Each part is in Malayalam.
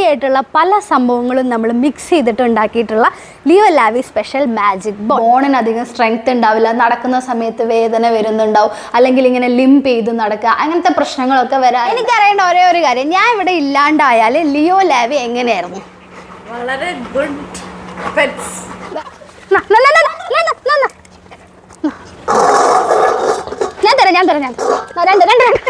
ആയിട്ടുള്ള പല സംഭവങ്ങളും നമ്മൾ മിക്സ് ചെയ്തിട്ട് ഉണ്ടാക്കിയിട്ടുള്ള ലിയോ ലാവി സ്പെഷ്യൽ മാജിക് ബോണിന് അധികം സ്ട്രെങ്ത് ഉണ്ടാവില്ല നടക്കുന്ന സമയത്ത് വേദന വരുന്നുണ്ടാവും അല്ലെങ്കിൽ ഇങ്ങനെ ലിംപ് ചെയ്ത് നടക്കുക അങ്ങനത്തെ പ്രശ്നങ്ങളൊക്കെ വരാം എനിക്കറിയേണ്ട ഒരേ ഒരു കാര്യം ഞാൻ ഇവിടെ ഇല്ലാണ്ടായാൽ ലിയോ ലാവി എങ്ങനെയായിരുന്നു വളരെ ഗുഡ് പെറ്റ്സ് ന, ന, ന, ന, ന, ന, ന, ന. ഞാൻ തരാം ഞാൻ തരാം ഞാൻ ആ, രണ്ട് രണ്ട് രണ്ട്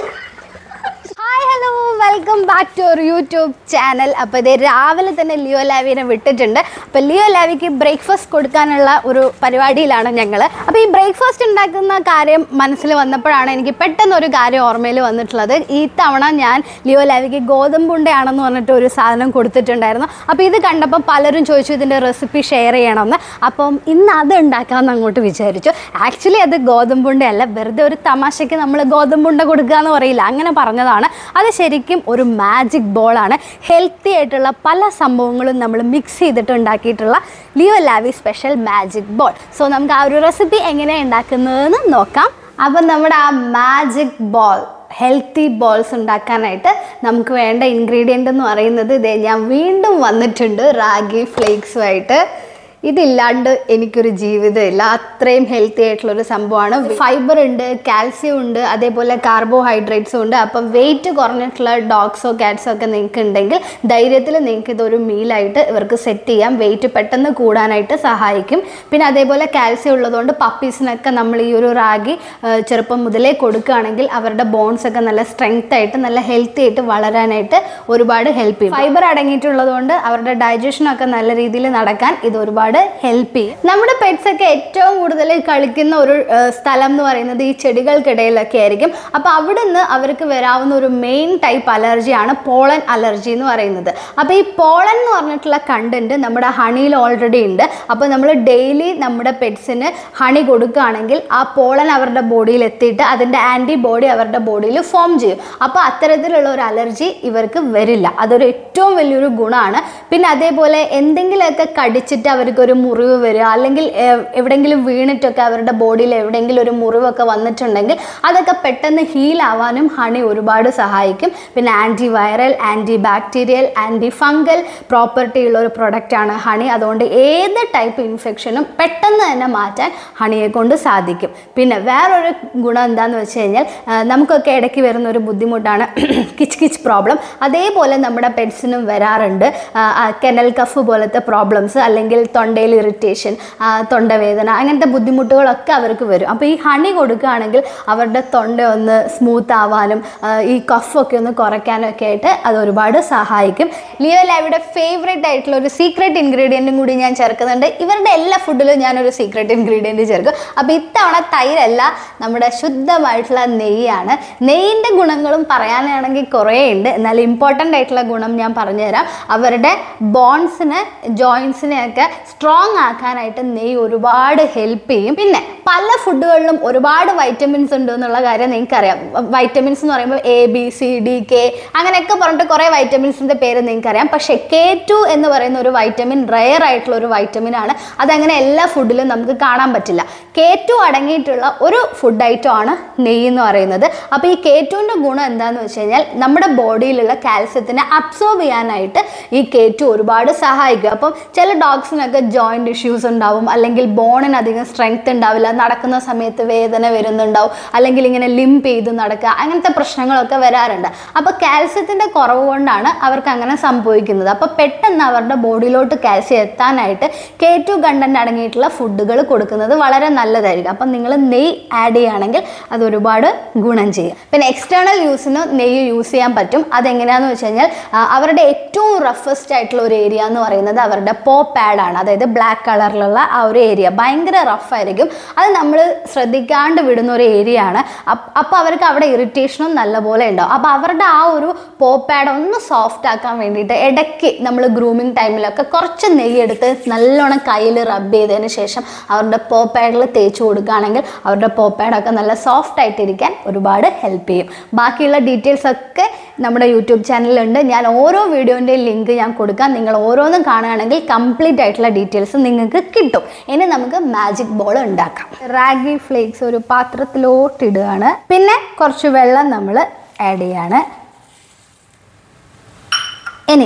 hi hello welcome back to our YouTube channel അപ്പോൾ ഇത് രാവിലെ തന്നെ ലിയോ ലാവിനെ വിട്ടിട്ടുണ്ട് അപ്പോൾ ലിയോ ലാവിക്ക് ബ്രേക്ക്ഫാസ്റ്റ് കൊടുക്കാനുള്ള ഒരു പരിപാടിയിലാണ് ഞങ്ങൾ അപ്പോൾ ഈ ബ്രേക്ക്ഫാസ്റ്റ് ഉണ്ടാക്കുന്ന കാര്യം മനസ്സിൽ വന്നപ്പോഴാണ് എനിക്ക് പെട്ടെന്ന് ഒരു കാര്യം ഓർമ്മയിൽ വന്നിട്ടുള്ളത് ഈ തവണ ഞാൻ ലിയോ ലാവിക്ക് ഗോതമ്പുണ്ടയാണെന്ന് പറഞ്ഞിട്ട് ഒരു സാധനം കൊടുത്തിട്ടുണ്ടായിരുന്നു അപ്പോൾ ഇത് കണ്ടപ്പോൾ പലരും ചോദിച്ചു ഇതിൻ്റെ റെസിപ്പി ഷെയർ ചെയ്യണമെന്ന് അപ്പം ഇന്ന് അത് ഉണ്ടാക്കാമെന്ന് അങ്ങോട്ട് വിചാരിച്ചു ആക്ച്വലി അത് ഗോതമ്പുണ്ടയല്ല വെറുതെ ഒരു തമാശയ്ക്ക് നമ്മൾ ഗോതമ്പുണ്ട കൊടുക്കുക എന്ന് പറയില്ല അങ്ങനെ പറഞ്ഞതാണ് അത് ശരിക്കും ഒരു മാജിക് ബോളാണ് ഹെൽത്തി ആയിട്ടുള്ള പല സംഭവങ്ങളും നമ്മൾ മിക്സ് ചെയ്തിട്ട് ഉണ്ടാക്കിയിട്ടുള്ള ലിയോ ലാവി സ്പെഷ്യൽ മാജിക് ബോൾ സോ നമുക്ക് ആ ഒരു റെസിപ്പി എങ്ങനെയാണ് ഉണ്ടാക്കുന്നതെന്ന് നോക്കാം അപ്പം നമ്മുടെ ആ മാജിക് ബോൾ ഹെൽത്തി ബോൾസ് ഉണ്ടാക്കാനായിട്ട് നമുക്ക് വേണ്ട ഇൻഗ്രീഡിയൻ്റ് എന്ന് പറയുന്നത് ഇതേ ഞാൻ വീണ്ടും വന്നിട്ടുണ്ട് റാഗി ഫ്ലേക്സുമായിട്ട് ഇതില്ലാണ്ട് എനിക്കൊരു ജീവിതമില്ല അത്രയും ഹെൽത്തി ആയിട്ടുള്ള ഒരു സംഭവമാണ് ഫൈബർ ഉണ്ട് കാൽസ്യം ഉണ്ട് അതേപോലെ കാർബോഹൈഡ്രേറ്റ്സും ഉണ്ട് അപ്പം വെയിറ്റ് കുറഞ്ഞിട്ടുള്ള ഡോഗ്സോ കാറ്റ്സോ ഒക്കെ നിങ്ങൾക്ക് ഉണ്ടെങ്കിൽ ധൈര്യത്തിൽ നിങ്ങൾക്ക് ഇതൊരു മീലായിട്ട് ഇവർക്ക് സെറ്റ് ചെയ്യാം വെയിറ്റ് പെട്ടെന്ന് കൂടാനായിട്ട് സഹായിക്കും പിന്നെ അതേപോലെ കാൽസ്യം ഉള്ളതുകൊണ്ട് പപ്പീസിനൊക്കെ നമ്മൾ ഈ ഒരു റാഗി ആ, ചെറുപ്പം മുതലേ കൊടുക്കുകയാണെങ്കിൽ അവരുടെ ബോൺസ് ഒക്കെ നല്ല സ്ട്രെങ്ത് ആയിട്ട് നല്ല ഹെൽത്തി ആയിട്ട് വളരാനായിട്ട് ഒരുപാട് ഹെൽപ്പ് ചെയ്യും ഫൈബർ അടങ്ങിയിട്ടുള്ളതുകൊണ്ട് അവരുടെ ഡൈജഷനൊക്കെ നല്ല രീതിയിൽ നടക്കാൻ ഇത് ഒരുപാട് ഹെൽപ്പ് ചെയ്യും നമ്മുടെ പെറ്റ്സ് ഒക്കെ ഏറ്റവും കൂടുതൽ കളിക്കുന്ന ഒരു ആ, സ്ഥലം എന്ന് പറയുന്നത് ഈ ചെടികൾക്കിടയിലൊക്കെ ആയിരിക്കും അപ്പോൾ അവിടെ നിന്ന് അവർക്ക് വരാവുന്ന ഒരു മെയിൻ ടൈപ്പ് അലർജിയാണ് പോളൻ അലർജി എന്ന് പറയുന്നത് അപ്പോൾ ഈ പോളൻ എന്ന് പറഞ്ഞിട്ടുള്ള കണ്ടന്റ് നമ്മുടെ ഹണിയിൽ ഓൾറെഡി ഉണ്ട് അപ്പോൾ നമ്മൾ ഡെയിലി നമ്മുടെ പെറ്റ്സിന് ഹണി കൊടുക്കുകയാണെങ്കിൽ ആ പോളൻ അവരുടെ ബോഡിയിൽ എത്തിയിട്ട് അതിൻ്റെ ആൻറ്റിബോഡി അവരുടെ ബോഡിയിൽ ഫോം ചെയ്യും അപ്പോൾ അത്തരത്തിലുള്ള ഒരു അലർജി ഇവർക്ക് വരില്ല അതൊരു ഏറ്റവും വലിയൊരു ഗുണമാണ് പിന്നെ അതേപോലെ എന്തെങ്കിലുമൊക്കെ കടിച്ചിട്ട് അവർക്കൊരു മുറിവ് വരിക അല്ലെങ്കിൽ എ- എവിടെയെങ്കിലും വീണിട്ടൊക്കെ അവരുടെ ബോഡിയിൽ എവിടെയെങ്കിലും ഒരു മുറിവൊക്കെ വന്നിട്ടുണ്ടെങ്കിൽ അതൊക്കെ പെട്ടെന്ന് ഹീൽ ആവാനും ഹണി ഒരുപാട് സഹായിക്കും പിന്നെ anti viral anti bacterial anti fungal property ഉള്ള ഒരു പ്രൊഡക്റ്റാണ് ഹണി അതുകൊണ്ട് ഏത് ടൈപ്പ് ഇൻഫെക്ഷനും പെട്ടെന്ന് തന്നെ മാറ്റാൻ ഹണിയെ കൊണ്ട് സാധിക്കും പിന്നെ വേറൊരു ഗുണം എന്താണെന്ന് വെച്ച് കഴിഞ്ഞാൽ ആ, നമുക്കൊക്കെ ഇടയ്ക്ക് വരുന്ന ഒരു ബുദ്ധിമുട്ടാണ് കിച്ച് കിച്ച് പ്രോബ്ലം അതേപോലെ നമ്മുടെ പെറ്റ്സിനും വരാറുണ്ട് ആ, ആ, കെനൽ കഫ് പോലത്തെ പ്രോബ്ലംസ് അല്ലെങ്കിൽ തൊണ്ടയിൽ ഇറിറ്റേഷൻ തൊണ്ടവേദന അങ്ങനത്തെ ബുദ്ധിമുട്ടുകളൊക്കെ അവർക്ക് വരും അപ്പോൾ ഈ ഹണി കൊടുക്കുകയാണെങ്കിൽ അവരുടെ തൊണ്ട ഒന്ന് സ്മൂത്ത് ആവാനും ആ, ഈ കഫൊക്കെ ഒന്ന് കുറയ്ക്കാനും ഒക്കെ ആയിട്ട് അത് ഒരുപാട് സഹായിക്കും ലിയോ ലാവിയുടെ ഫേവറേറ്റ് ആയിട്ടുള്ള ഒരു സീക്രട്ട് ഇൻഗ്രീഡിയൻറ്റും കൂടി ഞാൻ ചേർക്കുന്നുണ്ട് ഇവരുടെ എല്ലാ ഫുഡിലും ഞാനൊരു സീക്രട്ട് ഇൻഗ്രീഡിയൻറ്റ് ചേർക്കും അപ്പോൾ ഇത്തവണ തൈരല്ല നമ്മുടെ ശുദ്ധമായിട്ടുള്ള നെയ്യാണ് നെയ്യിൻ്റെ ഗുണങ്ങളും പറയാനാണെങ്കിൽ കുറേ ഉണ്ട് എന്നാൽ ഇമ്പോർട്ടൻ്റ് ആയിട്ടുള്ള ഗുണം ഞാൻ പറഞ്ഞുതരാം അവരുടെ ബോൺസിനെ ജോയിൻസിനെയൊക്കെ സ്ട്രോങ് ആക്കാനായിട്ട് നെയ്യ് ഒരുപാട് ഹെൽപ്പ് ചെയ്യും പിന്നെ പല ഫുഡുകളിലും ഒരുപാട് വൈറ്റമിൻസ് ഉണ്ട് എന്നുള്ള കാര്യം നിങ്ങൾക്കറിയാം വൈറ്റമിൻസ് എന്ന് പറയുമ്പോൾ A B C D K അങ്ങനെയൊക്കെ പറഞ്ഞിട്ട് കുറേ വൈറ്റമിൻസിൻ്റെ പേര് നിങ്ങൾക്കറിയാം പക്ഷേ കെ ടു എന്ന് പറയുന്ന ഒരു വൈറ്റമിൻ റെയർ ആയിട്ടുള്ള ഒരു വൈറ്റമിൻ ആണ് അതങ്ങനെ എല്ലാ ഫുഡിലും നമുക്ക് കാണാൻ പറ്റില്ല കെ ടു അടങ്ങിയിട്ടുള്ള ഒരു ഫുഡ് ഐറ്റം ആണ് നെയ്യ് എന്ന് പറയുന്നത് അപ്പോൾ ഈ കെ ടുവിൻ്റെ ഗുണം എന്താണെന്ന് വെച്ച് കഴിഞ്ഞാൽ നമ്മുടെ ബോഡിയിലുള്ള കാൽസ്യത്തിനെ അബ്സോർബ് ചെയ്യാനായിട്ട് ഈ കെ ടു ഒരുപാട് സഹായിക്കും അപ്പം ചില ഡോഗ്സിനൊക്കെ ജോയിൻറ്റ് ഇഷ്യൂസ് ഉണ്ടാവും അല്ലെങ്കിൽ ബോണിന് അധികം സ്ട്രെങ്ത് ഉണ്ടാവില്ല നടക്കുന്ന സമയത്ത് വേദന വരുന്നുണ്ടാവും അല്ലെങ്കിൽ ഇങ്ങനെ ലിംപ് ചെയ്ത് നടക്കുക അങ്ങനത്തെ പ്രശ്നങ്ങളൊക്കെ വരാറുണ്ട് അപ്പോൾ കാൽസ്യത്തിൻ്റെ കുറവ് കൊണ്ടാണ് അവർക്ക് അങ്ങനെ സംഭവിക്കുന്നത് അപ്പോൾ പെട്ടെന്ന് അവരുടെ ബോഡിയിലോട്ട് കാൽസ്യം എത്താനായിട്ട് കെ ടു കണ്ടന്റ് അടങ്ങിയിട്ടുള്ള ഫുഡുകൾ കൊടുക്കുന്നത് വളരെ നല്ലതായിരിക്കും അപ്പം നിങ്ങൾ നെയ്യ് ആഡ് ചെയ്യുകയാണെങ്കിൽ അത് ഒരുപാട് ഗുണം ചെയ്യും പിന്നെ എക്സ്റ്റേണൽ യൂസിന് നെയ്യ് യൂസ് ചെയ്യാൻ പറ്റും അതെങ്ങനെയാണെന്ന് വെച്ച് കഴിഞ്ഞാൽ ആ, അവരുടെ ഏറ്റവും റഫസ്റ്റ് ആയിട്ടുള്ള ഒരു ഏരിയ എന്ന് പറയുന്നത് അവരുടെ പോ പാഡാണ് അതായത് ബ്ലാക്ക് കളറിലുള്ള ആ ഒരു ഏരിയ ഭയങ്കര റഫായിരിക്കും അത് നമ്മൾ ശ്രദ്ധിക്കാണ്ട് വിടുന്ന ഒരു ഏരിയ ആണ് അപ്പോൾ അവർക്ക് അവിടെ ഇറിറ്റേഷനും നല്ലപോലെ ഉണ്ടാവും അപ്പോൾ അവരുടെ ആ ഒരു പോ പാഡ് ഒന്ന് സോഫ്റ്റ് ആക്കാൻ വേണ്ടിയിട്ട് ഇടയ്ക്ക് നമ്മൾ ഗ്രൂമിങ് ടൈമിലൊക്കെ കുറച്ച് നെയ്യെടുത്ത് നല്ലോണം കയ്യിൽ റബ്ബ് ചെയ്തതിന് ശേഷം അവരുടെ പോ പാഡിൽ തേച്ച് കൊടുക്കുകയാണെങ്കിൽ അവരുടെ പോ പാഡൊക്കെ നല്ല സോഫ്റ്റ് ആയിട്ടിരിക്കാൻ ഒരുപാട് ഹെൽപ്പ് ചെയ്യും ബാക്കിയുള്ള ഡീറ്റെയിൽസ് ഒക്കെ നമ്മുടെ യൂട്യൂബ് ചാനലിലുണ്ട് ഞാൻ ഓരോ വീഡിയോൻ്റെയും ലിങ്ക് ഞാൻ കൊടുക്കാം നിങ്ങൾ ഓരോന്നും കാണുകയാണെങ്കിൽ കംപ്ലീറ്റ് ആയിട്ടുള്ള ഡീറ്റെയിൽസ് നിങ്ങൾക്ക് കിട്ടും ഇനി നമുക്ക് മാജിക് ബോൾ ഉണ്ടാക്കാം റാഗി ഫ്ലേക്സ് ഒരു പാത്രത്തിലോട്ട് ഇടുകയാണ് പിന്നെ കുറച്ച് വെള്ളം നമ്മൾ ആഡ് ചെയ്യാണ് ഇനി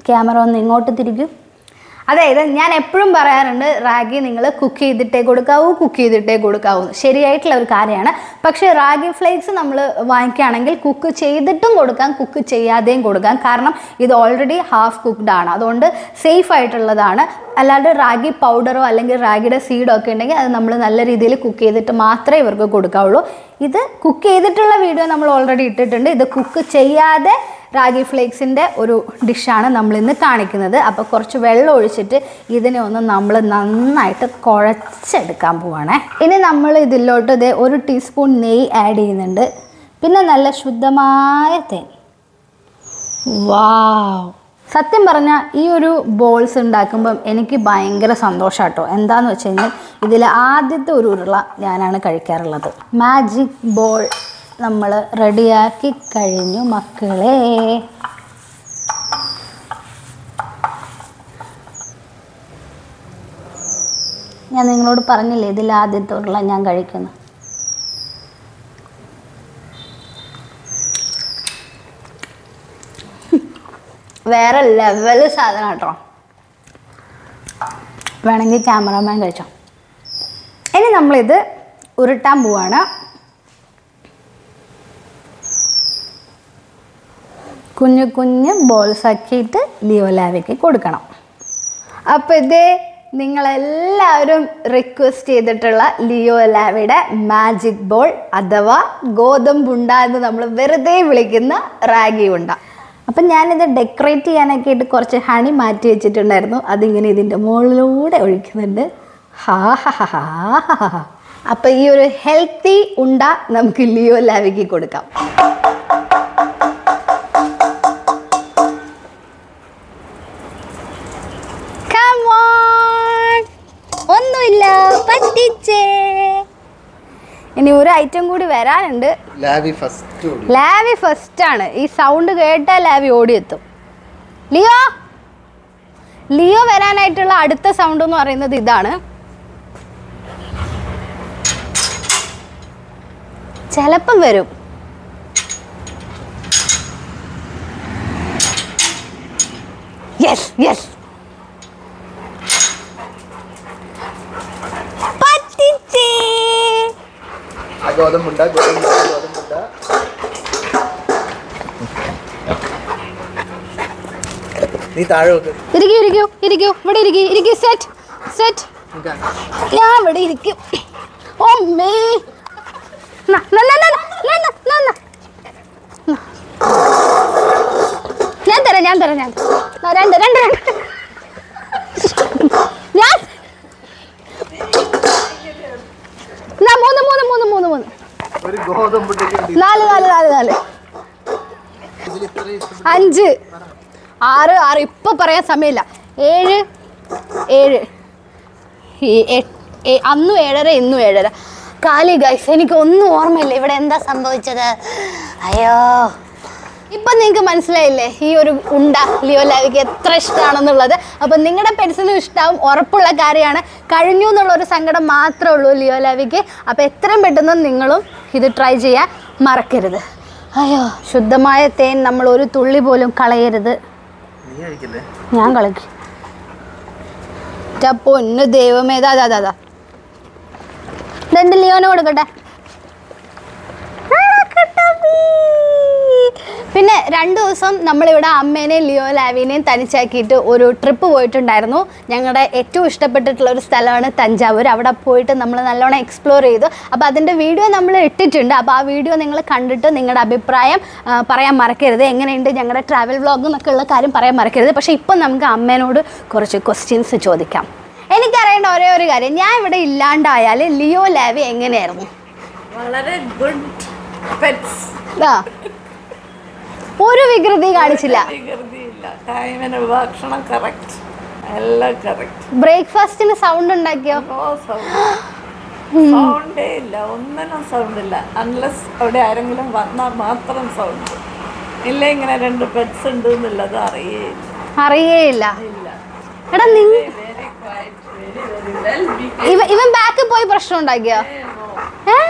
ക്യാമറ ഒന്ന് ഇങ്ങോട്ട് തിരിക്കും അതായത് ഞാൻ എപ്പോഴും പറയാറുണ്ട് റാഗി നിങ്ങൾ കുക്ക് ചെയ്തിട്ടേ കൊടുക്കാവൂ കുക്ക് ചെയ്തിട്ടേ കൊടുക്കാവൂ എന്ന്. ശരിയായിട്ടുള്ള ഒരു കാര്യമാണ് പക്ഷേ റാഗി ഫ്ലേക്സ് നമ്മൾ വാങ്ങിക്കുകയാണെങ്കിൽ കുക്ക് ചെയ്തിട്ടും കൊടുക്കാം കുക്ക് ചെയ്യാതെയും കൊടുക്കാം കാരണം ഇത് ഓൾറെഡി ഹാഫ് കുക്ക്ഡ് ആണ് അതുകൊണ്ട് സേഫ് ആയിട്ടുള്ളതാണ് അല്ലാണ്ട് റാഗി പൗഡറോ അല്ലെങ്കിൽ റാഗിയുടെ സീഡോ ഒക്കെ ഉണ്ടെങ്കിൽ അത് നമ്മൾ നല്ല രീതിയിൽ കുക്ക് ചെയ്തിട്ട് മാത്രമേ ഇവർക്ക് കൊടുക്കാവുള്ളൂ ഇത് കുക്ക് ചെയ്തിട്ടുള്ള വീഡിയോ നമ്മൾ ഓൾറെഡി ഇട്ടിട്ടുണ്ട് ഇത് കുക്ക് ചെയ്യാതെ റാഗി ഫ്ലേക്സിൻ്റെ ഒരു ഡിഷാണ് നമ്മൾ ഇന്ന് കാണിക്കുന്നത് അപ്പോൾ കുറച്ച് വെള്ളം ഒഴിച്ചിട്ട് ഇതിനെ ഒന്ന് നമ്മൾ നന്നായിട്ട് കുഴച്ചെടുക്കാൻ പോവാണേ ഇനി നമ്മൾ ഇതിലോട്ട് ഇതേ ഒരു ടീസ്പൂൺ നെയ്യ് ആഡ് ചെയ്യുന്നുണ്ട് പിന്നെ നല്ല ശുദ്ധമായ തേൻ വാവ് സത്യം പറഞ്ഞാൽ ഈ ഒരു ബോൾസ് ഉണ്ടാക്കുമ്പം എനിക്ക് ഭയങ്കര സന്തോഷാട്ടോ എന്താന്ന് വെച്ച് കഴിഞ്ഞാൽ ഇതിൽ ആദ്യത്തെ ഒരു ഉരുള ഞാനാണ് കഴിക്കാറുള്ളത് മാജിക് ബോൾ നമ്മൾ റെഡിയാക്കി കഴിഞ്ഞു മക്കളെ ഞാൻ നിങ്ങളോട് പറഞ്ഞില്ലേ ഇതിൽ ആദ്യത്തെ ഉരുള ഞാൻ കഴിക്കുന്നു വേറെ ലെവൽ സാധനം കേട്ടോ വേണമെങ്കിൽ ക്യാമറമാൻ കഴിച്ചോ ഇനി നമ്മളിത് ഉരുട്ടാൻ പോവാണ് കുഞ്ഞു കുഞ്ഞ് ബോൾസ് ആക്കിയിട്ട് ലിയോലാവയ്ക്ക് കൊടുക്കണം അപ്പോൾ ഇത് നിങ്ങളെല്ലാവരും റിക്വസ്റ്റ് ചെയ്തിട്ടുള്ള ലിയോ ലാവയുടെ മാജിക് ബോൾ അഥവാ ഗോതമ്പുണ്ട എന്ന് നമ്മൾ വെറുതെ വിളിക്കുന്ന റാഗി ഉണ്ട അപ്പം ഞാനിത് ഡെക്കറേറ്റ് ചെയ്യാനൊക്കെ ആയിട്ട് കുറച്ച് ഹണി മാറ്റി വെച്ചിട്ടുണ്ടായിരുന്നു അതിങ്ങനെ ഇതിൻ്റെ മുകളിലൂടെ ഒഴിക്കുന്നുണ്ട് ഹാ ഹാ ഹാ ഹാ ഹാ ഹാ അപ്പം ഈ ഒരു ഹെൽത്തി ഉണ്ട നമുക്ക് ലിയോ ലാവയ്ക്ക് കൊടുക്കാം Come on. ഒന്നുമില്ല പറ്റിച്ചേ ഇനി ഒരു ഐറ്റം കൂടി വരാനുണ്ട് ലാവി ഫസ്റ്റ് ഓടി ലാവി ഫസ്റ്റ് ആണ് ഈ സൗണ്ട് കേട്ടാൽ ലാവി ഓടിയെത്തും ലിയോ ലിയോ വരാനായിട്ടുള്ള അടുത്ത സൗണ്ട് എന്ന് പറയുന്നത് ഇതാണ് ചിലപ്പം വരും യെസ് യെസ് പറ്റിച്ചേ ആ ഗോതമ്പുണ്ട ഗോതമ്പുണ്ട ഗോതമ്പുണ്ട നീ താഴെ വെക്ക് ഇരിക്കൂ ഇരിക്കൂ ഇരിക്കൂ ഇവിടെ ഇരിക്കൂ ഇരിക്കൂ സെറ്റ് സെറ്റ് നിക്കാ. ഞാൻ ഇവിടെ ഇരിക്കും ഓമ്മേ ന, ന, ന, ന, ന, ന, ന, ന, ന. ന. ഞാൻ തരാം ഞാൻ തരാം ഞാൻ തരാം. ന, രണ്ട് രണ്ട് രണ്ട് ഞാൻ ന, മൂന്ന് മൂന്ന് മൂന്ന് മൂന്ന് മൂന്ന് ഒരു ഗോതമ്പുണ്ടയ്ക്ക് വേണ്ടി നാല് നാല് നാല് നാല് ഇതിൽ ഇത്രയും ഇഷ്ടപ്പെട്ടു. അഞ്ച് ആറ് ആറ് ഇപ്പൊ പറയാൻ സമയമില്ല ഏഴ് ഏഴ് ഈ എട്ട് ഏ- അന്നും ഏഴര ഇന്നും ഏഴര കാലി ഗൈസ് എനിക്ക് ഒന്നും ഓർമ്മയില്ല ഇവിടെ എന്താ സംഭവിച്ചത് അയ്യോ ഇപ്പം നിങ്ങൾക്ക് മനസ്സിലായില്ലേ ഈ ഒരു ഉണ്ട ലിയോ ലാവിക്ക് എത്ര ഇഷ്ടമാണെന്നുള്ളത് അപ്പം നിങ്ങളുടെ പെൻസിലും ഇഷ്ടമാവും ഉറപ്പുള്ള കാര്യമാണ് കഴിഞ്ഞു എന്നുള്ളൊരു സങ്കടം മാത്രമേ ഉള്ളൂ ലിയോ ലാവിക്ക് അപ്പം എത്രയും പെട്ടെന്ന് നിങ്ങളും ഇത് ട്രൈ ചെയ്യാൻ മറക്കരുത് അയ്യോ ശുദ്ധമായ തേൻ നമ്മൾ ഒരു തുള്ളി പോലും കളയരുത് നീ കഴിക്കല്ലേ ഞാൻ കളിക്കും പൊന്ന് ദൈവമേ ഇതാ അതാ അതാ ഇതെന്റെ ലിയോന് കൊടുക്കട്ടെ പിന്നെ രണ്ട് ദിവസം നമ്മളിവിടെ അമ്മേനെയും ലിയോ ലാവിനെയും തനിച്ചാക്കിയിട്ട് ഒരു ട്രിപ്പ് പോയിട്ടുണ്ടായിരുന്നു ഞങ്ങളുടെ ഏറ്റവും ഇഷ്ടപ്പെട്ടിട്ടുള്ള ഒരു സ്ഥലമാണ് തഞ്ചാവൂർ അവിടെ പോയിട്ട് നമ്മൾ നല്ലോണം എക്സ്പ്ലോർ ചെയ്തു അപ്പോൾ അതിൻ്റെ വീഡിയോ നമ്മൾ ഇട്ടിട്ടുണ്ട് അപ്പോൾ ആ വീഡിയോ നിങ്ങൾ കണ്ടിട്ട് നിങ്ങളുടെ അഭിപ്രായം ആ, പറയാൻ മറക്കരുത് എങ്ങനെയുണ്ട് ഞങ്ങളുടെ ട്രാവൽ വ്ളോഗ് എന്നൊക്കെ ഉള്ള കാര്യം പറയാൻ മറക്കരുത് പക്ഷേ ഇപ്പം നമുക്ക് അമ്മേനോട് കുറച്ച് ക്വസ്റ്റ്യൻസ് ചോദിക്കാം എനിക്കറിയേണ്ട ഒരേ ഒരു കാര്യം ഞാൻ ഇവിടെ ഇല്ലാണ്ടായാൽ ലിയോ ലാവി എങ്ങനെയായിരുന്നു വളരെ ഗുഡ് പെറ്റ്സ് ആ ഒരു വികൃതി കാണിച്ചില്ല വികൃതിയില്ല ടൈമിന് ഭക്ഷണം കറക്റ്റ് എല്ലാം കറക്റ്റ് ബ്രേക്ക്ഫാസ്റ്റിന് സൗണ്ട് ഉണ്ടാക്കിയോ നോ സൗണ്ട് സൗണ്ടേ ഇല്ല ഒന്നിനും സൗണ്ട് ഇല്ല അൺലെസ് അവിടെ ആരെങ്കിലും വന്നാൽ മാത്രം സൗണ്ട് ഇല്ല ഇങ്ങനെ രണ്ട് പെറ്റ്സ് ഉണ്ട് എന്നുള്ളത് അറിയേയില്ല അറിയേയില്ല ഇല്ല എടാ നിങ്ങ very quiet very very well be ഇവ ഇവൻ ബാക്കിൽ പോയി പ്രശ്നം ഉണ്ടാക്കിയോ ഏ?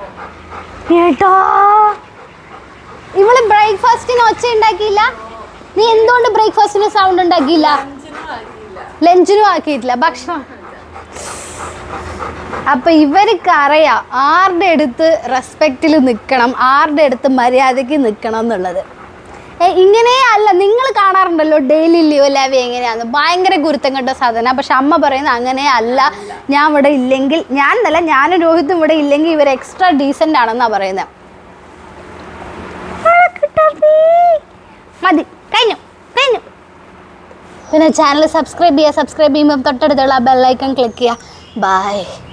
ഏട്ടാ ഇവള് ബ്രേക്ക്ഫാസ്റ്റിന് ഒച്ച ഉണ്ടാക്കിയില്ല നീ എന്തുകൊണ്ട് ബ്രേക്ക്ഫാസ്റ്റിന് സൗണ്ട് ഉണ്ടാക്കിയില്ല അഞ്ചിനും ആക്കിയില്ല ലഞ്ചിനും ആക്കിയിട്ടില്ല ഭക്ഷണം അപ്പൊ ഇവർക്ക് അറിയാം ആരുടെ അടുത്ത് റെസ്പെക്റ്റിൽ നിൽക്കണം ആരുടെ അടുത്ത് മര്യാദയ്ക്ക് നിൽക്കണം എന്നുള്ളത് ഏ, ഇങ്ങനെ അല്ല നിങ്ങൾ കാണാറുണ്ടല്ലോ ഡെയിലി ലിയോ ലാവി എങ്ങനെയാന്ന് ഭയങ്കര ഗുരുത്തം കെട്ട സാധന പക്ഷെ അമ്മ പറയുന്നത് അങ്ങനെ അല്ല ഞാൻ ഇവിടെ ഇല്ലെങ്കിൽ ഞാൻ എന്നല്ല ഞാനും രോഹിത്തും ഇവിടെ ഇല്ലെങ്കിൽ ഇവർ എക്സ്ട്രാ ഡീസൻ്റ് ആണെന്നാ പറയുന്നത് മതി കഴിഞ്ഞു കഴിഞ്ഞു പിന്നെ ചാനൽ സബ്സ്ക്രൈബ് ചെയ്യുക സബ്സ്ക്രൈബ് ചെയ്യുമ്പോൾ തൊട്ടടുത്തുള്ള ബെല്ലൈക്കൺ ക്ലിക്ക് ചെയ്യുക ബൈ